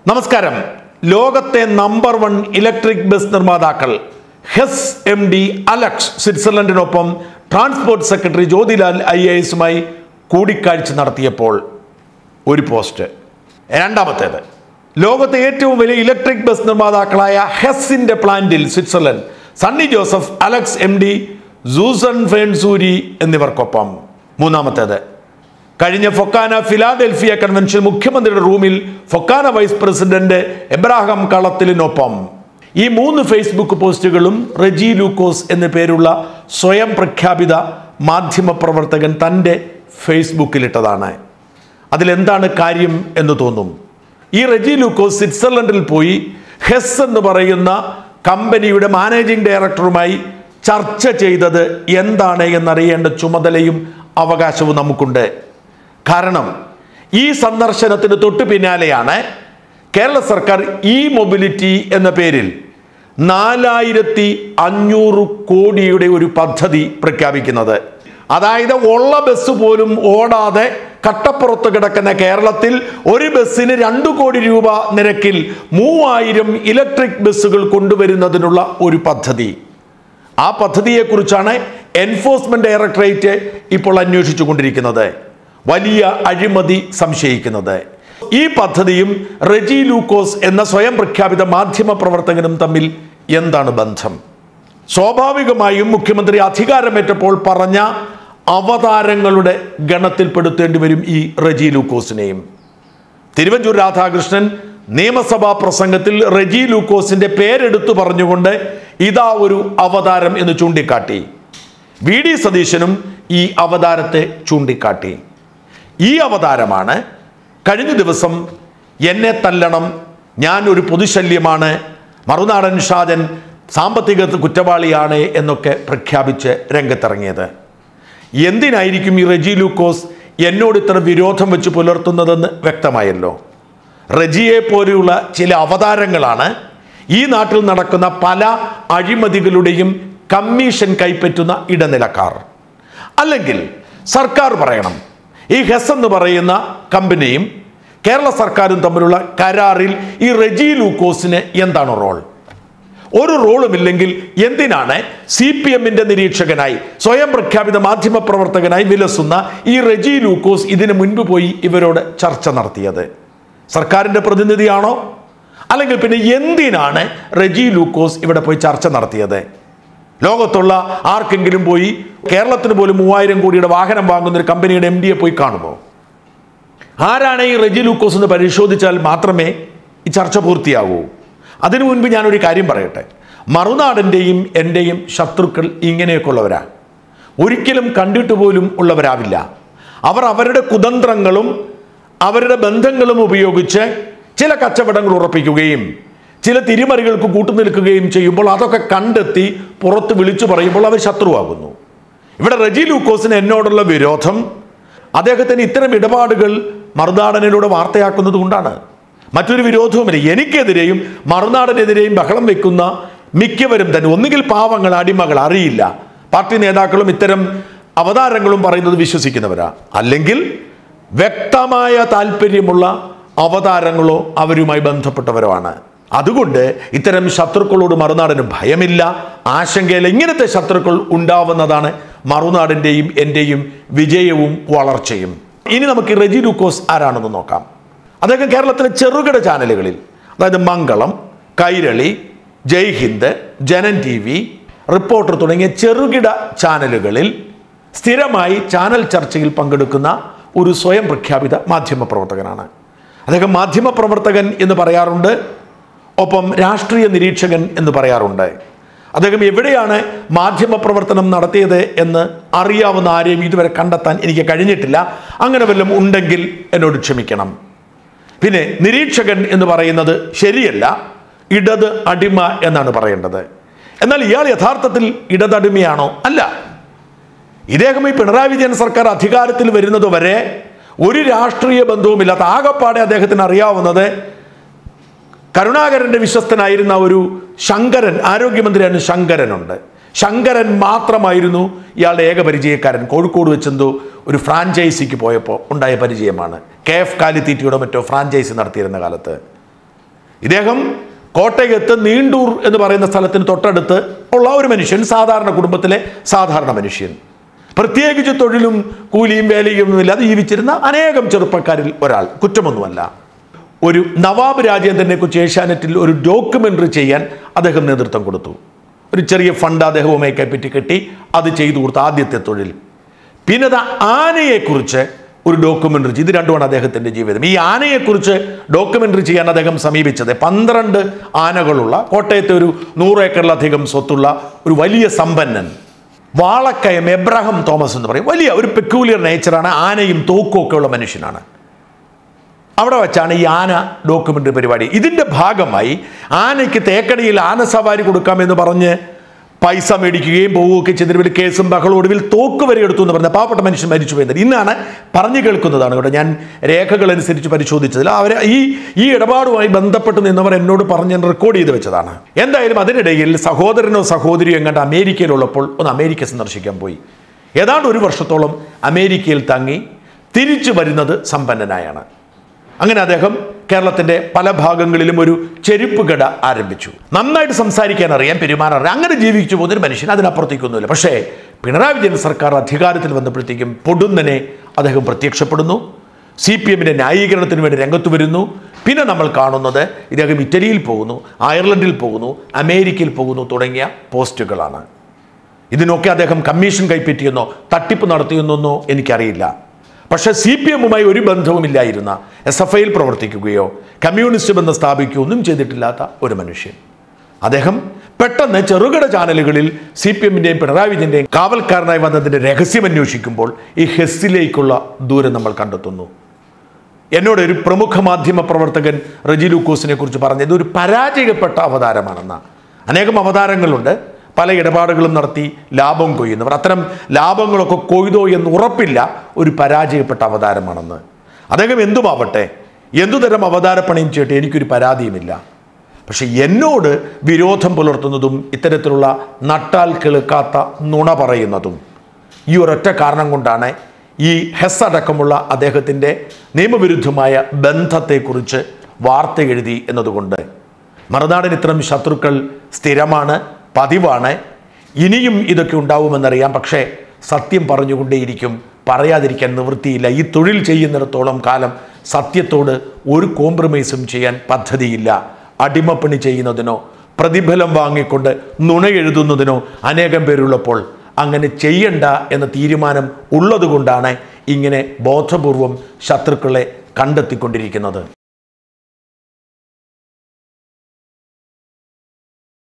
നമസ്കാരം ലോകത്തെ number one electric bus നിർമ്മാതാക്കൾ ഹെസ് എം ഡി അലക്സ് സ്വിറ്റ്സർലൻഡിനൊപ്പം transport secretary Jyothilal I A എസുമായി കൂടിക്കാഴ്ച നടത്തിയപ്പോൾ ഒരു പോസ്റ്റ് രണ്ടാമത്തേത് ലോകത്തെ ഏറ്റവും വലിയ ഇലക്ട്രിക് ബസ് നിർമ്മാതാക്കളായ ഹെസ്സിന്റെ പ്ലാന്റിൽ Switzerland Sunny Joseph Alex M D Susan ഫേൺസൂരി എന്നിവർക്കൊപ്പം മൂന്നാമത്തേത് കഴിഞ്ഞ ഫൊക്കാന ഫിലാഡൽഫിയ കൺവെൻഷൻ മുഖ്യമന്ത്രിയുടെ റൂമിൽ ഫൊക്കാന വൈസ് പ്രസിഡന്റ് എബ്രാഹാം കളത്തിലിനൊപ്പം ഈ മൂന്ന് ഫേസ്ബുക്ക് പോസ്റ്റുകളും റെജി ലൂക്കോസ് എന്ന പേരുള്ള സ്വയം പ്രഖ്യാപിത മാധ്യമപ്രവർത്തകൻ തൻ്റെ ഫേസ്ബുക്കിലിട്ടതാണ് അതിലെന്താണ് കാര്യം എന്ന് തോന്നും ഈ റെജി ലൂക്കോസ് സ്വിറ്റ്സർലൻഡിൽ പോയി ഹെസ് എന്ന് പറയുന്ന കമ്പനിയുടെ മാനേജിംഗ് ഡയറക്ടറുമായി ചർച്ച ചെയ്തത് എന്താണ് എന്നറിയേണ്ട ചുമതലയും അവകാശവും നമുക്കുണ്ട് കാരണം ഈ സന്ദർശനത്തിന് തൊട്ടു പിന്നാലെയാണ് കേരള സർക്കാർ ഇ മൊബിലിറ്റി എന്ന പേരിൽ നാലായിരത്തി അഞ്ഞൂറ് കോടിയുടെ ഒരു പദ്ധതി പ്രഖ്യാപിക്കുന്നത് അതായത് ഉള്ള ബസ് പോലും ഓടാതെ കട്ടപ്പുറത്ത് കിടക്കുന്ന കേരളത്തിൽ ഒരു ബസ്സിന് രണ്ടു കോടി രൂപ നിരക്കിൽ മൂവായിരം ഇലക്ട്രിക് ബസ്സുകൾ കൊണ്ടുവരുന്നതിനുള്ള ഒരു പദ്ധതി ആ പദ്ധതിയെക്കുറിച്ചാണ് എൻഫോഴ്സ്മെന്റ് ഡയറക്ടറേറ്റ് ഇപ്പോൾ അന്വേഷിച്ചു കൊണ്ടിരിക്കുന്നത് വലിയ അഴിമതി സംശയിക്കുന്നത് ഈ പദ്ധതിയും റെജി ലൂക്കോസ് എന്ന സ്വയം പ്രഖ്യാപിത മാധ്യമ പ്രവർത്തകനും തമ്മിൽ എന്താണ് ബന്ധം സ്വാഭാവികമായും മുഖ്യമന്ത്രി അധികാരമേറ്റപ്പോൾ പറഞ്ഞ അവതാരങ്ങളുടെ ഗണത്തിൽപ്പെടുത്തേണ്ടി വരും ഈ റെജി ലൂക്കോസിനെയും തിരുവഞ്ചൂർ രാധാകൃഷ്ണൻ നിയമസഭാ പ്രസംഗത്തിൽ റെജി ലൂക്കോസിന്റെ പേരെടുത്തു പറഞ്ഞുകൊണ്ട് ഇതാ ഒരു അവതാരം എന്ന് ചൂണ്ടിക്കാട്ടി വി ഡി സതീശനും ഈ അവതാരത്തെ ചൂണ്ടിക്കാട്ടി ഈ അവതാരമാണ് കഴിഞ്ഞ ദിവസം എന്നെ തല്ലണം ഞാൻ ഒരു പൊതുശല്യമാണ് മറുനാടൻ ഷാജൻ സാമ്പത്തിക കുറ്റവാളിയാണ് എന്നൊക്കെ പ്രഖ്യാപിച്ച് രംഗത്തിറങ്ങിയത് എന്തിനായിരിക്കും ഈ റെജി ലൂക്കോസ് എന്നോട് ഇത്ര വിരോധം വെച്ച് പുലർത്തുന്നതെന്ന് വ്യക്തമായല്ലോ റെജിയെ പോലെയുള്ള ചില അവതാരങ്ങളാണ് ഈ നാട്ടിൽ നടക്കുന്ന പല അഴിമതികളുടെയും കമ്മീഷൻ കൈപ്പറ്റുന്ന ഇടനിലക്കാർ അല്ലെങ്കിൽ സർക്കാർ പറയണം ഈ ഹെസ് എന്ന് പറയുന്ന കമ്പനിയും കേരള സർക്കാരും തമ്മിലുള്ള കരാറിൽ ഈ റെജി ലൂക്കോസിന് എന്താണ് റോൾ ഒരു റോളുമില്ലെങ്കിൽ എന്തിനാണ് സി പി എമ്മിന്റെ നിരീക്ഷകനായി സ്വയം പ്രഖ്യാപിത മാധ്യമ പ്രവർത്തകനായി വിലസുന്ന ഈ റെജി ലൂക്കോസ് ഇതിനു മുൻപ് പോയി ഇവരോട് ചർച്ച നടത്തിയത് സർക്കാരിന്റെ പ്രതിനിധിയാണോ അല്ലെങ്കിൽ പിന്നെ എന്തിനാണ് റെജി ലൂക്കോസ് ഇവിടെ പോയി ചർച്ച നടത്തിയത് ലോകത്തുള്ള ആർക്കെങ്കിലും പോയി കേരളത്തിന് പോലും മൂവായിരം കോടിയുടെ വാഹനം വാങ്ങുന്ന ഒരു കമ്പനിയുടെ എം ഡിയെ പോയി കാണുമോ ആരാണ് ഈ റെജി ലൂക്കോസ് എന്ന് പരിശോധിച്ചാൽ മാത്രമേ ഈ ചർച്ച പൂർത്തിയാകൂ അതിനു മുൻപ് ഞാനൊരു കാര്യം പറയട്ടെ മറുനാടിൻ്റെയും എൻ്റെയും ശത്രുക്കൾ ഇങ്ങനെയൊക്കെ ഉള്ളവരാ ഒരിക്കലും കണ്ടിട്ട് പോലും ഉള്ളവരാവില്ല അവർ അവരുടെ കുതന്ത്രങ്ങളും അവരുടെ ബന്ധങ്ങളും ഉപയോഗിച്ച് ചില കച്ചവടങ്ങൾ ഉറപ്പിക്കുകയും ചില തിരിമറികൾക്ക് കൂട്ടുനിൽക്കുകയും ചെയ്യുമ്പോൾ അതൊക്കെ കണ്ടെത്തി പുറത്ത് വിളിച്ചു പറയുമ്പോൾ അവർ ശത്രുവാകുന്നു ഇവിടെ റെജി ലൂക്കോസിന് എന്നോടുള്ള വിരോധം അദ്ദേഹത്തിന് ഇത്തരം ഇടപാടുകൾ മറുനാടനിലൂടെ വാർത്തയാക്കുന്നത് കൊണ്ടാണ് മറ്റൊരു വിരോധവുമില്ല എനിക്കെതിരെയും മറുനാടനെതിരെയും ബഹളം വെക്കുന്ന മിക്കവരും തന്നെ ഒന്നുകിൽ പാവങ്ങൾ അടിമകൾ അറിയില്ല പാർട്ടി നേതാക്കളും ഇത്തരം അവതാരങ്ങളും പറയുന്നത് വിശ്വസിക്കുന്നവരാ അല്ലെങ്കിൽ വ്യക്തമായ താല്പര്യമുള്ള അവതാരങ്ങളോ അവരുമായി ബന്ധപ്പെട്ടവരോ ആണ് അതുകൊണ്ട് ഇത്തരം ശത്രുക്കളോട് മറുനാടിന് ഭയമില്ല ആശങ്കയില്ല ഇങ്ങനത്തെ ശത്രുക്കൾ ഉണ്ടാവുന്നതാണ് മറുനാടിൻ്റെയും എൻ്റെയും വിജയവും വളർച്ചയും ഇനി നമുക്ക് ഈ റെജി ലൂക്കോസ് ആരാണെന്ന് നോക്കാം അദ്ദേഹം കേരളത്തിലെ ചെറുകിട ചാനലുകളിൽ അതായത് Mangalam Kairali Jai Hind Janam T V Reporter തുടങ്ങിയ ചെറുകിട ചാനലുകളിൽ സ്ഥിരമായി ചാനൽ ചർച്ചയിൽ പങ്കെടുക്കുന്ന ഒരു സ്വയം പ്രഖ്യാപിത മാധ്യമ പ്രവർത്തകനാണ് അദ്ദേഹം മാധ്യമ പ്രവർത്തകൻ എന്ന് പറയാറുണ്ട് ഒപ്പം രാഷ്ട്രീയ നിരീക്ഷകൻ എന്ന് പറയാറുണ്ട് അദ്ദേഹം എവിടെയാണ് മാധ്യമ പ്രവർത്തനം നടത്തിയത് എന്ന് അറിയാവുന്ന ആരെയും ഇതുവരെ കണ്ടെത്താൻ എനിക്ക് കഴിഞ്ഞിട്ടില്ല അങ്ങനെ വല്ലതും ഉണ്ടെങ്കിൽ എന്നോട് ക്ഷമിക്കണം പിന്നെ നിരീക്ഷകൻ എന്ന് പറയുന്നത് ശരിയല്ല ഇടത് അടിമ എന്നാണ് പറയേണ്ടത് എന്നാൽ ഇയാൾ യഥാർത്ഥത്തിൽ ഇടതടിമയാണോ അല്ല ഇദ്ദേഹം ഈ പിണറായി വിജയൻ സർക്കാർ അധികാരത്തിൽ വരുന്നത് വരെ ഒരു രാഷ്ട്രീയ ബന്ധവുമില്ലാത്ത ആകപ്പാടെ അദ്ദേഹത്തിന് അറിയാവുന്നത് കരുണാകരന്റെ വിശ്വസ്തനായിരുന്ന ഒരു ശങ്കരൻ ആരോഗ്യമന്ത്രിയാണ് ശങ്കരനുണ്ട് ശങ്കരൻ മാത്രമായിരുന്നു ഇയാളുടെ ഏക പരിചയക്കാരൻ കോഴിക്കോട് വെച്ചെന്തോ ഒരു ഫ്രാഞ്ചൈസിക്ക് പോയപ്പോൾ ഉണ്ടായ പരിചയമാണ് കെ എഫ് കാലിത്തീറ്റയുടെ മറ്റോ ഫ്രാഞ്ചൈസി നടത്തിയിരുന്ന കാലത്ത് ഇദ്ദേഹം കോട്ടയത്ത് നീണ്ടൂർ എന്ന് പറയുന്ന സ്ഥലത്തിന് തൊട്ടടുത്ത് ഉള്ള ഒരു മനുഷ്യൻ സാധാരണ കുടുംബത്തിലെ സാധാരണ മനുഷ്യൻ പ്രത്യേകിച്ച് തൊഴിലും കൂലിയും വേലയും ഒന്നുമില്ലാതെ ജീവിച്ചിരുന്ന അനേകം ചെറുപ്പക്കാരിൽ ഒരാൾ കുറ്റമൊന്നുമല്ല ഒരു നവാബ് രാജേന്ദ്രനെ കുറിച്ച് ഏഷ്യാനെറ്റിൽ ഒരു ഡോക്യുമെൻ്ററി ചെയ്യാൻ അദ്ദേഹം നേതൃത്വം കൊടുത്തു ഒരു ചെറിയ ഫണ്ട് അദ്ദേഹവുമായി കൈപ്പറ്റി കെട്ടി അത് ചെയ്തു കൊടുത്ത ആദ്യത്തെ തൊഴിൽ പിന്നെ അത് ആനയെക്കുറിച്ച് ഒരു ഡോക്യുമെൻ്ററി ഇത് രണ്ടുമാണ് അദ്ദേഹത്തിൻ്റെ ജീവിതം ഈ ആനയെക്കുറിച്ച് ഡോക്യുമെൻ്ററി ചെയ്യാൻ അദ്ദേഹം സമീപിച്ചത് പന്ത്രണ്ട് ആനകളുള്ള കോട്ടയത്തെ ഒരു നൂറ് ഏക്കറിലധികം സ്വത്തുള്ള ഒരു വലിയ സമ്പന്നൻ വാളക്കയം എബ്രഹാം തോമസ് എന്ന് പറയും വലിയ ഒരു പെക്യൂലിയർ നേച്ചറാണ് ആനയും തോക്കും ഒക്കെ ഉള്ള മനുഷ്യനാണ് അവിടെ വെച്ചാണ് ഈ ആന ഡോക്യുമെൻ്ററി പരിപാടി ഇതിൻ്റെ ഭാഗമായി ആനയ്ക്ക് തേക്കടിയിൽ ആന സവാരി കൊടുക്കാമെന്ന് പറഞ്ഞ് പൈസ മേടിക്കുകയും പോവുകയൊക്കെ ചെയ്തിട്ട് വലിയ കേസും ബഹളം ഒടുവിൽ തോക്ക് വരെ എടുത്തു എന്ന് പറഞ്ഞ പാവപ്പെട്ട മനുഷ്യൻ മരിച്ചു പോയത് ഇന്നാണ് പറഞ്ഞു കേൾക്കുന്നതാണ് കേട്ടോ ഞാൻ രേഖകൾ അനുസരിച്ച് പരിശോധിച്ചതിൽ അവർ ഈ ഈ ഇടപാടുമായി ബന്ധപ്പെട്ട് നിന്നവർ എന്നോട് പറഞ്ഞ് ഞാൻ റെക്കോർഡ് ചെയ്ത് വെച്ചതാണ് എന്തായാലും അതിനിടയിൽ സഹോദരനോ സഹോദരിയോ എങ്ങാണ്ട് അമേരിക്കയിലുള്ളപ്പോൾ ഒന്ന് അമേരിക്ക സന്ദർശിക്കാൻ പോയി ഏതാണ്ട് ഒരു വർഷത്തോളം അമേരിക്കയിൽ തങ്ങി തിരിച്ചു വരുന്നത് സമ്പന്നനായാണ് അങ്ങനെ അദ്ദേഹം കേരളത്തിന്റെ പല ഭാഗങ്ങളിലും ഒരു ചെരുപ്പ് കട ആരംഭിച്ചു നന്നായിട്ട് സംസാരിക്കാൻ അറിയാം പെരുമാറാൻ അറിയാം അങ്ങനെ ജീവിച്ചു പോകുന്ന ഒരു മനുഷ്യൻ അതിനപ്പുറത്തേക്കൊന്നുമില്ല പക്ഷേ പിണറായി വിജയൻ സർക്കാർ അധികാരത്തിൽ വന്നപ്പോഴത്തേക്കും പൊടുന്നനെ അദ്ദേഹം പ്രത്യക്ഷപ്പെടുന്നു സി പി എമ്മിൻ്റെ ന്യായീകരണത്തിന് വേണ്ടി രംഗത്ത് വരുന്നു പിന്നെ നമ്മൾ കാണുന്നത് ഇദ്ദേഹം ഇറ്റലിയിൽ പോകുന്നു അയർലൻഡിൽ പോകുന്നു അമേരിക്കയിൽ പോകുന്നു തുടങ്ങിയ പോസ്റ്റുകളാണ് ഇതിനൊക്കെ അദ്ദേഹം കമ്മീഷൻ കൈപ്പറ്റിയെന്നോ തട്ടിപ്പ് നടത്തിയെന്നോ എനിക്കറിയില്ല പക്ഷേ സി പി എമ്മുമായി ഒരു ബന്ധവുമില്ലായിരുന്ന എസ് എഫ് ഐയിൽ പ്രവർത്തിക്കുകയോ കമ്മ്യൂണിസ്റ്റ് ബന്ധം സ്ഥാപിക്കുകയോ ഒന്നും ചെയ്തിട്ടില്ലാത്ത ഒരു മനുഷ്യൻ അദ്ദേഹം പെട്ടെന്ന് ചെറുകിട ചാനലുകളിൽ സി പി എമ്മിൻ്റെയും പിണറായി വിജയൻ്റെയും കാവൽക്കാരനായി വന്നതിൻ്റെ രഹസ്യം അന്വേഷിക്കുമ്പോൾ ഈ ഹെസ്സിലേക്കുള്ള ദൂരം നമ്മൾ കണ്ടെത്തുന്നു എന്നോട് ഒരു പ്രമുഖ മാധ്യമ പ്രവർത്തകൻ റജി ലൂക്കോസിനെ കുറിച്ച് പറഞ്ഞത് ഇതൊരു പരാജയപ്പെട്ട അവതാരമാണെന്ന അനേകം അവതാരങ്ങളുണ്ട് പല ഇടപാടുകളും നടത്തി ലാഭം കൊയ്യുന്നവർ അത്തരം ലാഭങ്ങളൊക്കെ കൊയ്തോ എന്ന് ഉറപ്പില്ല ഒരു പരാജയപ്പെട്ട അവതാരമാണെന്ന് അദ്ദേഹം എന്തുമാവട്ടെ എന്തുതരം അവതാരപ്പണിയും ചെയ്യട്ടെ എനിക്കൊരു പരാതിയുമില്ല പക്ഷെ എന്നോട് വിരോധം പുലർത്തുന്നതും ഇത്തരത്തിലുള്ള നട്ടാൽ കേൾക്കാത്ത നുണ പറയുന്നതും ഈ ഒരൊറ്റ കാരണം കൊണ്ടാണ് ഈ ഹെസ് അടക്കമുള്ള അദ്ദേഹത്തിൻ്റെ നിയമവിരുദ്ധമായ ബന്ധത്തെക്കുറിച്ച് വാർത്ത എഴുതി എന്നതുകൊണ്ട് മറുനാടിന് ഇത്തരം ശത്രുക്കൾ സ്ഥിരമാണ് പതിവാണ് ഇനിയും ഇതൊക്കെ ഉണ്ടാവുമെന്നറിയാം പക്ഷേ സത്യം പറഞ്ഞുകൊണ്ടേയിരിക്കും പറയാതിരിക്കാൻ നിവൃത്തിയില്ല ഈ തൊഴിൽ ചെയ്യുന്നിടത്തോളം കാലം സത്യത്തോട് ഒരു കോംപ്രമൈസും ചെയ്യാൻ പദ്ധതിയില്ല അടിമപ്പണി ചെയ്യുന്നതിനോ പ്രതിഫലം വാങ്ങിക്കൊണ്ട് നുണ എഴുതുന്നതിനോ അനേകം പേരുള്ളപ്പോൾ അങ്ങനെ ചെയ്യണ്ട എന്ന തീരുമാനം ഉള്ളതുകൊണ്ടാണ് ഇങ്ങനെ ബോധപൂർവം ശത്രുക്കളെ കണ്ടെത്തിക്കൊണ്ടിരിക്കുന്നത്